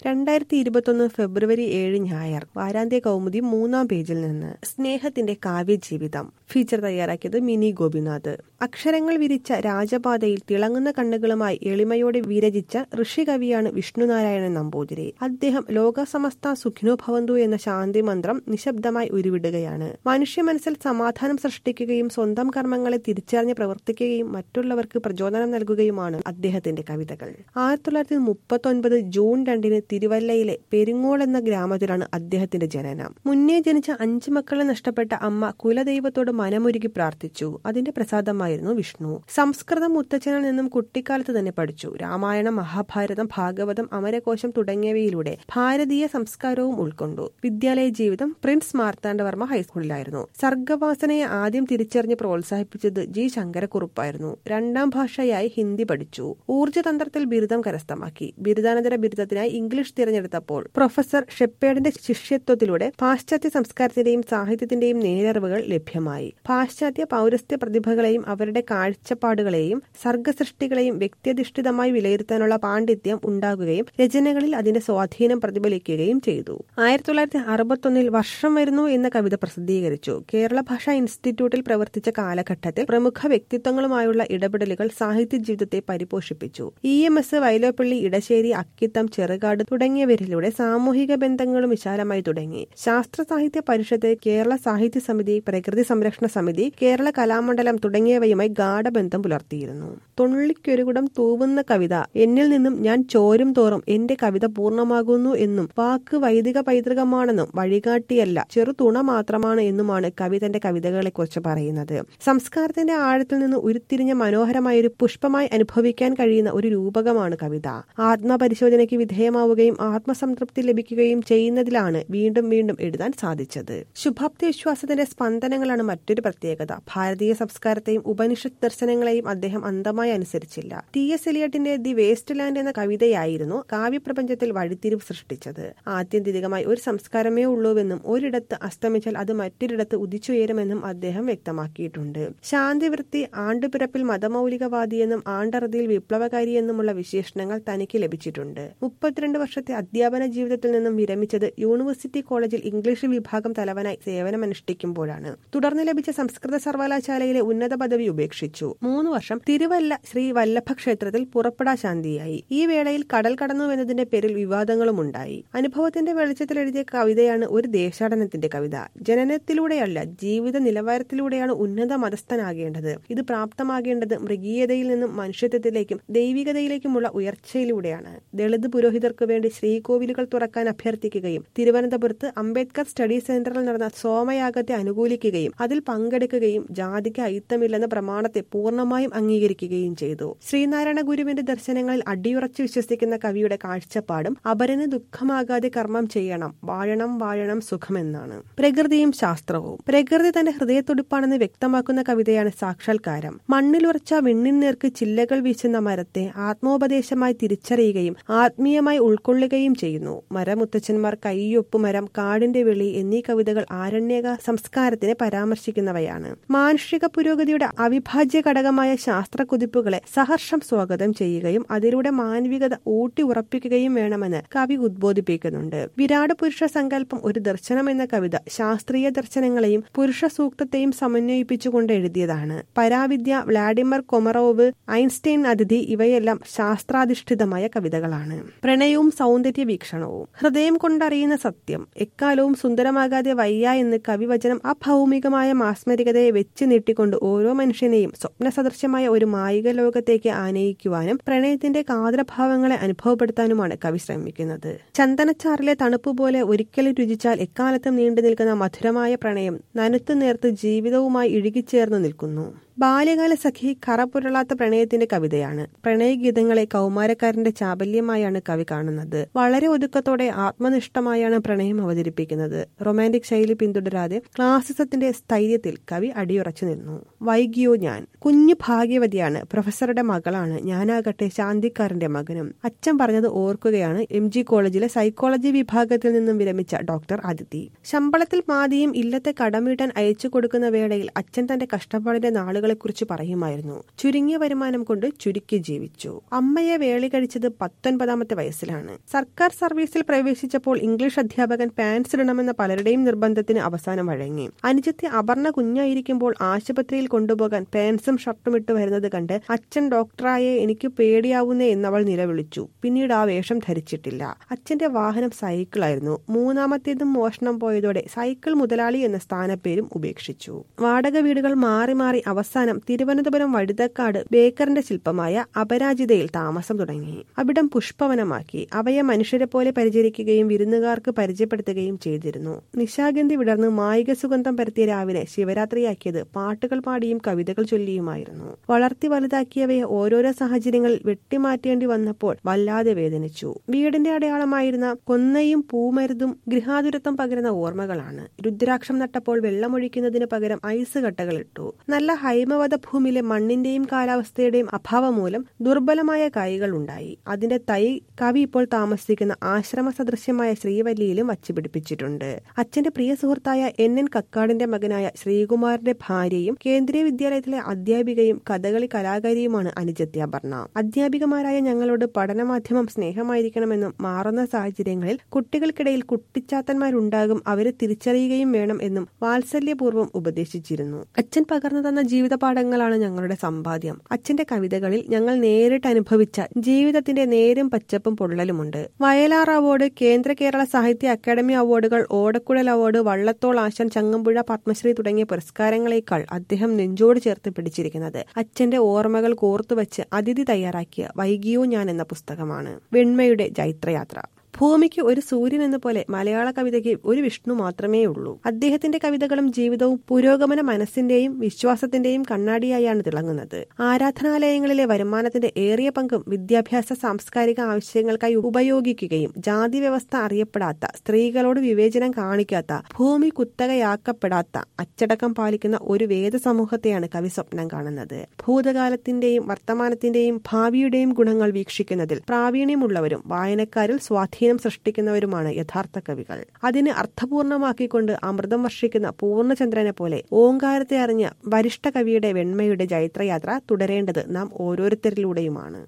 രണ്ടായിരത്തി ഇരുപത്തൊന്ന് ഫെബ്രുവരി ഏഴ് ഞായർ വാരാന്ത്യ കൗമുദി മൂന്നാം പേജിൽ നിന്ന് സ്നേഹത്തിന്റെ കാവ്യജീവിതം ഫീച്ചർ തയ്യാറാക്കിയത് മിനി ഗോപിനാഥ് അക്ഷരങ്ങൾ വിരിച്ച രാജപാതയിൽ തിളങ്ങുന്ന കണ്ണുകളുമായി എളിമയോടെ വിരചിച്ച ഋഷികവിയാണ് വിഷ്ണുനാരായണൻ നമ്പൂതിരി അദ്ദേഹം ലോകസമസ്ത സുഖിനോ ഭവന്തു എന്ന ശാന്തി മന്ത്രം നിശബ്ദമായി ഉരുവിടുകയാണ് മനുഷ്യ മനസ്സിൽ സമാധാനം സൃഷ്ടിക്കുകയും സ്വന്തം കർമ്മങ്ങളെ തിരിച്ചറിഞ്ഞ് പ്രവർത്തിക്കുകയും മറ്റുള്ളവർക്ക് പ്രചോദനം നൽകുകയുമാണ് അദ്ദേഹത്തിന്റെ കവിതകൾ ആയിരത്തി തൊള്ളായിരത്തി മുപ്പത്തൊൻപത് ജൂൺ രണ്ടിന് തിരുവല്ലയിലെ പെരിങ്ങോൾ എന്ന ഗ്രാമത്തിലാണ് അദ്ദേഹത്തിന്റെ ജനനം മുന്നേ ജനിച്ച അഞ്ചു മക്കളെ നഷ്ടപ്പെട്ട അമ്മ കുലദൈവത്തോട് മനമൊരുക്കി പ്രാർത്ഥിച്ചു അതിന്റെ പ്രസാദമായിരുന്നു വിഷ്ണു സംസ്കൃതം മുത്തച്ഛനിൽ നിന്നും കുട്ടിക്കാലത്ത് തന്നെ പഠിച്ചു രാമായണം മഹാഭാരതം ഭാഗവതം അമരകോശം തുടങ്ങിയവയിലൂടെ ഭാരതീയ സംസ്കാരവും ഉൾക്കൊണ്ടു വിദ്യാലയ ജീവിതം പ്രിൻസ് മാർത്താണ്ഡവർമ്മ ഹൈസ്കൂളിലായിരുന്നു സർഗവാസനയെ ആദ്യം തിരിച്ചറിഞ്ഞ് പ്രോത്സാഹിപ്പിച്ചത് ജി ശങ്കരക്കുറുപ്പായിരുന്നു രണ്ടാം ഭാഷയായി ഹിന്ദി പഠിച്ചു ഊർജ്ജതന്ത്രത്തിൽ ബിരുദം കരസ്ഥമാക്കി ബിരുദാനന്തര ബിരുദത്തിനായി ഇംഗ്ലീഷ് തിരഞ്ഞെടുത്തപ്പോൾ പ്രൊഫസർ ഷെപ്പേഡിന്റെ ശിഷ്യത്വത്തിലൂടെ പാശ്ചാത്യ സംസ്കാരത്തിന്റെയും സാഹിത്യത്തിന്റെയും നേരറിവുകൾ ലഭ്യമായി പാശ്ചാത്യ പൗരസ്ത്യ പ്രതിഭകളെയും അവരുടെ കാഴ്ചപ്പാടുകളെയും സർഗസൃഷ്ടികളെയും വ്യക്തിയധിഷ്ഠിതമായി വിലയിരുത്താനുള്ള പാണ്ഡിത്യം ഉണ്ടാകുകയും രചനകളിൽ അതിന്റെ സ്വാധീനം പ്രതിഫലിക്കുകയും ചെയ്തു ആയിരത്തി തൊള്ളായിരത്തി അറുപത്തൊന്നിൽ വർഷം വരുന്നു എന്ന കവിത പ്രസിദ്ധീകരിച്ചു കേരള ഭാഷാ ഇൻസ്റ്റിറ്റ്യൂട്ടിൽ പ്രവർത്തിച്ച കാലഘട്ടത്തിൽ പ്രമുഖ വ്യക്തിത്വങ്ങളുമായുള്ള ഇടപെടലുകൾ സാഹിത്യ ജീവിതത്തെ പരിപോഷിപ്പിച്ചു E M S Vyloppilly Edassery Akkitham Cherukad തുടങ്ങിയവരിലൂടെ സാമൂഹിക ബന്ധങ്ങളും വിശാലമായി തുടങ്ങി ശാസ്ത്ര സാഹിത്യ പരിഷത്ത് കേരള സാഹിത്യ സമിതി പ്രകൃതി സംരക്ഷണ സമിതി കേരള കലാമണ്ഡലം തുടങ്ങിയവയുമായി ഗാഠബന്ധം പുലർത്തിയിരുന്നു തൊള്ളിക്കൊരുകുടം തൂവുന്ന കവിത എന്നിൽ നിന്നും ഞാൻ ചോരും തോറും എന്റെ കവിത പൂർണ്ണമാകുന്നു എന്നും വാക്ക് വൈദിക പൈതൃകമാണെന്നും വഴികാട്ടിയല്ല ചെറു തുണ മാത്രമാണ് എന്നുമാണ് കവി തന്റെ കവിതകളെ കുറിച്ച് പറയുന്നത് സംസ്കാരത്തിന്റെ ആഴത്തിൽ നിന്ന് ഉരുത്തിരിഞ്ഞ മനോഹരമായ ഒരു പുഷ്പമായി അനുഭവിക്കാൻ കഴിയുന്ന ഒരു രൂപകമാണ് കവിത ആത്മപരിശോധനയ്ക്ക് വിധേയമാവുകയും ആത്മസംതൃപ്തി ലഭിക്കുകയും ചെയ്യുന്നതിലാണ് വീണ്ടും വീണ്ടും എഴുതാൻ സാധിച്ചത് ശുഭാപ്തി വിശ്വാസത്തിന്റെ സ്പന്ദനങ്ങളാണ് മറ്റൊരു പ്രത്യേകത ഭാരതീയ സംസ്കാരത്തെയും ഉപനിഷത്ത് ദർശനങ്ങളെയും അദ്ദേഹം അന്ധമായി അനുസരിച്ചില്ല ടി എസ് എലിയട്ടിന്റെ ദി വേസ്റ്റ് ലാൻഡ് എന്ന കവിതയായിരുന്നു കാവ്യപ്രപഞ്ചത്തിൽ വഴിത്തിരിവ് സൃഷ്ടിച്ചത് ആത്യന്തികമായി ഒരു സംസ്കാരമേ ഉള്ളൂവെന്നും ഒരിടത്ത് അസ്തമിച്ചാൽ അത് മറ്റൊരിടത്ത് ഉദിച്ചുയരുമെന്നും അദ്ദേഹം വ്യക്തമാക്കിയിട്ടുണ്ട് ശാന്തിവൃത്തി ആണ്ടുപിറപ്പിൽ മതമൗലികവാദിയെന്നും ആണ്ടറുതിയിൽ വിപ്ലവകാരിയെന്നുമുള്ള വിശേഷണങ്ങൾ തനിക്ക് ലഭിച്ചിട്ടുണ്ട് മുപ്പത്തിരണ്ട് വർഷത്തെ അധ്യാപന ജീവിതത്തിൽ നിന്നും വിരമിച്ചത് യൂണിവേഴ്സിറ്റി കോളേജിൽ ഇംഗ്ലീഷ് വിഭാഗം തലവനായി സേവനമനുഷ്ഠിക്കുമ്പോഴാണ് തുടർന്ന് ലഭിച്ച സംസ്കൃത സർവകലാശാലയിലെ ഉന്നത പദവി ഉപേക്ഷിച്ചു മൂന്ന് വർഷം തിരുവല്ല ശ്രീ വല്ലഭ ക്ഷേത്രത്തിൽ പുറപ്പെടാ ശാന്തിയായി ഈ വേളയിൽ കടൽ കടന്നു എന്നതിന്റെ പേരിൽ വിവാദങ്ങളും ഉണ്ടായി അനുഭവത്തിന്റെ വെളിച്ചത്തിൽ എഴുതിയ കവിതയാണ് ഒരു ദേശാടനത്തിന്റെ കവിത ജനനത്തിലൂടെയല്ല ജീവിത നിലവാരത്തിലൂടെയാണ് ഉന്നത മതസ്ഥനാകേണ്ടത് ഇത് പ്രാപ്തമാകേണ്ടത് മൃഗീയതയിൽ നിന്നും മനുഷ്യത്വത്തിലേക്കും ദൈവികതയിലേക്കുമുള്ള ഉയർച്ചയിലൂടെയാണ് ദളിത് പുരോഹിതർക്കു വേണ്ടി ശ്രീകോവിലുകൾ തുറക്കാൻ അഭ്യർത്ഥിക്കുകയും തിരുവനന്തപുരത്ത് അംബേദ്കർ സ്റ്റഡി സെന്ററിൽ നടന്ന സോമയാഗത്തെ അനുകൂലിക്കുകയും അതിൽ പങ്കെടുക്കുകയും ജാതിക്ക് അയിത്തമില്ലെന്ന പ്രമാണത്തെ പൂർണ്ണമായും അംഗീകരിക്കുകയും ചെയ്തു ശ്രീനാരായണ ഗുരുവിന്റെ ദർശനങ്ങളിൽ അടിയുറച്ചു വിശ്വസിക്കുന്ന കവിയുടെ കാഴ്ചപ്പാടും അപരന് ദുഃഖമാകാതെ കർമ്മം ചെയ്യണം വാഴണം വാഴണം സുഖമെന്നാണ് പ്രകൃതിയും ശാസ്ത്രവും പ്രകൃതി തന്റെ ഹൃദയത്തുടിപ്പാണെന്ന് വ്യക്തമാക്കുന്ന കവിതയാണ് സാക്ഷാത്കാരം മണ്ണിലുറച്ച വെണ്ണിൻ നേർക്ക് ചില്ലകൾ വീശുന്ന മരത്തെ ആത്മോപദേശമായി തിരിച്ചറിയുകയും ആത്മീയമായി ഉൾക്കൊള്ളുകയും ചെയ്യുന്നു മരമുത്തച്ഛന്മാർ കൈയൊപ്പ് മരം കാടിന്റെ വെളി എന്നീ കവിതകൾ ആരണ്യക സംസ്കാരത്തിനെ പരാമർശിക്കുന്നവയാണ് മാനുഷിക പുരോഗതിയുടെ അവിഭാജ്യ ഘടകമായ ശാസ്ത്ര കുതിപ്പുകളെ സഹർഷം സ്വാഗതം ചെയ്യുകയും അതിലൂടെ മാനവികത ഊട്ടി ഉറപ്പിക്കുകയും വേണമെന്ന് കവി ഉദ്ബോധിപ്പിക്കുന്നുണ്ട് വിരാട് പുരുഷ സങ്കല്പം ഒരു ദർശനം എന്ന കവിത ശാസ്ത്രീയ ദർശനങ്ങളെയും പുരുഷ സൂക്തത്തെയും സമന്വയിപ്പിച്ചുകൊണ്ട് എഴുതിയതാണ് പരാവിദ്യ വ്ളാഡിമർ കൊമറോവ് ഐൻസ്റ്റൈൻ അതിഥി ഇവയെല്ലാം ശാസ്ത്രാധിഷ്ഠിതമായ കവിതകളാണ് പ്രണയവും സൗന്ദര്യ വീക്ഷണവും ഹൃദയം കൊണ്ടറിയുന്ന സത്യം എക്കാലവും സുന്ദരമാകാതെ വയ്യ എന്ന് കവിവചനം അഭൗമികമായ മാസ്മരികതയെ വെച്ച് നീട്ടിക്കൊണ്ട് ഓരോ മനുഷ്യനെയും സ്വപ്നസദൃശ്യമായ ഒരു മായിക ലോകത്തേക്ക് ആനയിക്കുവാനും പ്രണയത്തിന്റെ കാതരഭാവങ്ങളെ അനുഭവപ്പെടുത്താനുമാണ് കവി ശ്രമിക്കുന്നത് ചന്ദനച്ചാറിലെ തണുപ്പ് പോലെ ഒരിക്കലും രുചിച്ചാൽ എക്കാലത്തും നീണ്ടു നിൽക്കുന്ന മധുരമായ പ്രണയം നനുത്തു നേർത്ത് ജീവിതവുമായി ഇഴുകിച്ചേർന്ന് നിൽക്കുന്നു ബാല്യകാല സഖി കറപുരളാത്ത പ്രണയത്തിന്റെ കവിതയാണ് പ്രണയഗീതങ്ങളെ കൗമാരക്കാരന്റെ ചാബല്യമായാണ് കവി കാണുന്നത് വളരെ ഒതുക്കത്തോടെ ആത്മനിഷ്ഠമായാണ് പ്രണയം അവതരിപ്പിക്കുന്നത് റൊമാന്റിക് ശൈലി പിന്തുടരാതെ ക്ലാസിസത്തിന്റെ സ്ഥൈര്യത്തിൽ കവി അടിയുറച്ചു നിന്നു വൈകിയോ ഞാൻ കുഞ്ഞു ഭാഗ്യവതിയാണ് പ്രൊഫസറുടെ മകളാണ് ഞാനാകട്ടെ ശാന്തിക്കാരന്റെ മകനും അച്ഛൻ പറഞ്ഞത് ഓർക്കുകയാണ് എം ജി കോളേജിലെ സൈക്കോളജി വിഭാഗത്തിൽ നിന്നും വിരമിച്ച ഡോക്ടർ ആദിതി ശമ്പളത്തിൽ പാതിയും ഇല്ലത്തെ കടമീട്ടാൻ അയച്ചു കൊടുക്കുന്ന വേളയിൽ അച്ഛൻ തന്റെ കഷ്ടപ്പാടിന്റെ നാളുകളെ കാര്യങ്ങളെക്കുറിച്ച് പറയുമായിരുന്നു ചുരുങ്ങിയ വരുമാനം കൊണ്ട് ചുരുക്കി ജീവിച്ചു അമ്മയെ വേളി കഴിച്ചത് പത്തൊൻപതാമത്തെ വയസ്സിലാണ് സർക്കാർ സർവീസിൽ പ്രവേശിച്ചപ്പോൾ ഇംഗ്ലീഷ് അധ്യാപകൻ പാൻസ് ഇടണമെന്ന പലരുടെയും നിർബന്ധത്തിന് അവസാനം വഴങ്ങി അനുജത്തി അപർണ കുഞ്ഞായിരിക്കുമ്പോൾ ആശുപത്രിയിൽ കൊണ്ടുപോകാൻ പാൻസും ഷർട്ടും ഇട്ട് വരുന്നത് കണ്ട് അച്ഛൻ ഡോക്ടറായെ എനിക്ക് പേടിയാവുന്നേ എന്നവൾ നിലവിളിച്ചു പിന്നീട് ആ വേഷം ധരിച്ചിട്ടില്ല അച്ഛന്റെ വാഹനം സൈക്കിളായിരുന്നു മൂന്നാമത്തേതും മോഷണം പോയതോടെ സൈക്കിൾ മുതലാളി എന്ന സ്ഥാനപ്പേരും ഉപേക്ഷിച്ചു വാടക വീടുകൾ മാറി മാറി അവസാനം തിരുവനന്തപുരം വഴുതക്കാട് ബേക്കറിന്റെ ശില്പമായ അപരാജിതയിൽ താമസം തുടങ്ങി അവിടം പുഷ്പവനമാക്കി അവയെ മനുഷ്യരെ പോലെ പരിചരിക്കുകയും വിരുന്നുകാർക്ക് പരിചയപ്പെടുത്തുകയും ചെയ്തിരുന്നു നിശാഗന്ധി വിടർന്ന് മായിക സുഗന്ധം പരത്തിയ രാവിലെ ശിവരാത്രിയാക്കിയത് പാട്ടുകൾ പാടിയും കവിതകൾ ചൊല്ലിയുമായിരുന്നു വളർത്തി വലുതാക്കിയവയെ ഓരോരോ സാഹചര്യങ്ങളിൽ വെട്ടിമാറ്റേണ്ടി വന്നപ്പോൾ വല്ലാതെ വേദനിച്ചു വീടിന്റെ അടയാളമായിരുന്ന കൊന്നയും പൂമരുതും ഗൃഹാതുരത്വം പകരുന്ന ഓർമ്മകളാണ് രുദ്രാക്ഷം നട്ടപ്പോൾ വെള്ളമൊഴിക്കുന്നതിന് പകരം ഐസ് കട്ടകളിട്ടു നല്ല ഹൈമവത ഭൂമിയിലെ മണ്ണിന്റെയും കാലാവസ്ഥയുടെയും അഭാവം മൂലം ദുർബലമായ കായ്കൾ ഉണ്ടായി അതിന്റെ തൈ കവി ഇപ്പോൾ താമസിക്കുന്ന ആശ്രമ സദൃശ്യമായ ശ്രീവല്ലിയിലും വച്ചുപിടിപ്പിച്ചിട്ടുണ്ട് അച്ഛന്റെ പ്രിയ സുഹൃത്തായ എൻ എൻ കക്കാടിന്റെ മകനായ ശ്രീകുമാറിന്റെ ഭാര്യയും കേന്ദ്രീയ വിദ്യാലയത്തിലെ അധ്യാപികയും കഥകളി കലാകാരിയുമാണ് അനുജത്തി അപർണ അധ്യാപികമാരായ ഞങ്ങളോട് പഠനമാധ്യമം സ്നേഹമായിരിക്കണമെന്നും മാറുന്ന സാഹചര്യങ്ങളിൽ കുട്ടികൾക്കിടയിൽ കുട്ടിച്ചാത്തന്മാരുണ്ടാകും അവരെ തിരിച്ചറിയുകയും വേണം എന്നും വാത്സല്യപൂർവ്വം ഉപദേശിച്ചിരുന്നു അച്ഛൻ പകർന്നു തന്ന ജീവിത പാഠങ്ങളാണ് ഞങ്ങളുടെ സമ്പാദ്യം അച്ഛന്റെ കവിതകളിൽ ഞങ്ങൾ നേരിട്ട് അനുഭവിച്ച ജീവിതത്തിന്റെ നേരും പച്ചപ്പും പൊള്ളലുമുണ്ട് വയലാർ അവാർഡ് കേന്ദ്ര കേരള സാഹിത്യ അക്കാദമി അവാർഡുകൾ ഓടക്കുഴൽ അവാർഡ് വള്ളത്തോൾ ആശാൻ ചങ്ങമ്പുഴ പത്മശ്രീ തുടങ്ങിയ പുരസ്കാരങ്ങളേക്കാൾ അദ്ദേഹം നെഞ്ചോട് ചേർത്ത് പിടിച്ചിരിക്കുന്നത് അച്ഛന്റെ ഓർമ്മകൾ കോർത്തുവച്ച് അതിഥി തയ്യാറാക്കിയ വൈകിയോ ഞാൻ എന്ന പുസ്തകമാണ് വെണ്മയുടെ ജൈത്രയാത്ര ഭൂമിക്ക് ഒരു സൂര്യൻ എന്ന പോലെ മലയാള കവിതയ്ക്ക് ഒരു വിഷ്ണു മാത്രമേ ഉള്ളൂ അദ്ദേഹത്തിന്റെ കവിതകളും ജീവിതവും പുരോഗമന മനസ്സിന്റെയും വിശ്വാസത്തിന്റെയും കണ്ണാടിയായാണ് തിളങ്ങുന്നത് ആരാധനാലയങ്ങളിലെ വരുമാനത്തിന്റെ ഏറിയ പങ്കും വിദ്യാഭ്യാസ സാംസ്കാരിക ആവശ്യങ്ങൾക്കായി ഉപയോഗിക്കുകയും ജാതി വ്യവസ്ഥ അറിയപ്പെടാത്ത സ്ത്രീകളോട് വിവേചനം കാണിക്കാത്ത ഭൂമി കുത്തകയാക്കപ്പെടാത്ത അച്ചടക്കം പാലിക്കുന്ന ഒരു വേദ സമൂഹത്തെയാണ് കവി സ്വപ്നം കാണുന്നത് ഭൂതകാലത്തിന്റെയും വർത്തമാനത്തിന്റെയും ഭാവിയുടെയും ഗുണങ്ങൾ വീക്ഷിക്കുന്നതിൽ പ്രാവീണ്യമുള്ളവരും വായനക്കാരിൽ സ്വാധീനം സ്വാധീനം സൃഷ്ടിക്കുന്നവരുമാണ് യഥാർത്ഥ കവികൾ അതിന് അർത്ഥപൂർണമാക്കിക്കൊണ്ട് അമൃതം വർഷിക്കുന്ന പൂർണ്ണചന്ദ്രനെ പോലെ ഓങ്കാരത്തെ അറിഞ്ഞ വരിഷ്ഠ കവിയുടെ വെണ്മയുടെ ജൈത്രയാത്ര തുടരേണ്ടത് നാം ഓരോരുത്തരിലൂടെയുമാണ്